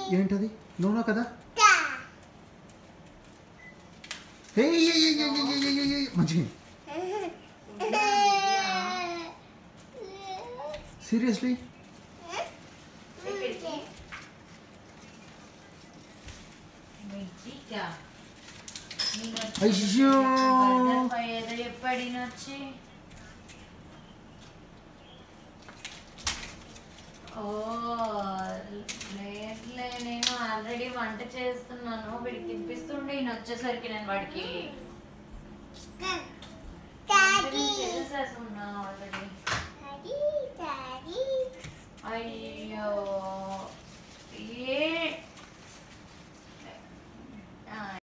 ఏంటది నూనె కదా హే మంచిగా సీరియస్లీ మిర్చికా అయ్యో. ఏదో చెప్పాడు ఈయన వచ్చి ఓ లేదులే నేను ఆల్రెడీ వంట చేస్తున్నాను వీడికి తినిపిస్తుండే ఈయన వచ్చేసరికి నేను వాడికి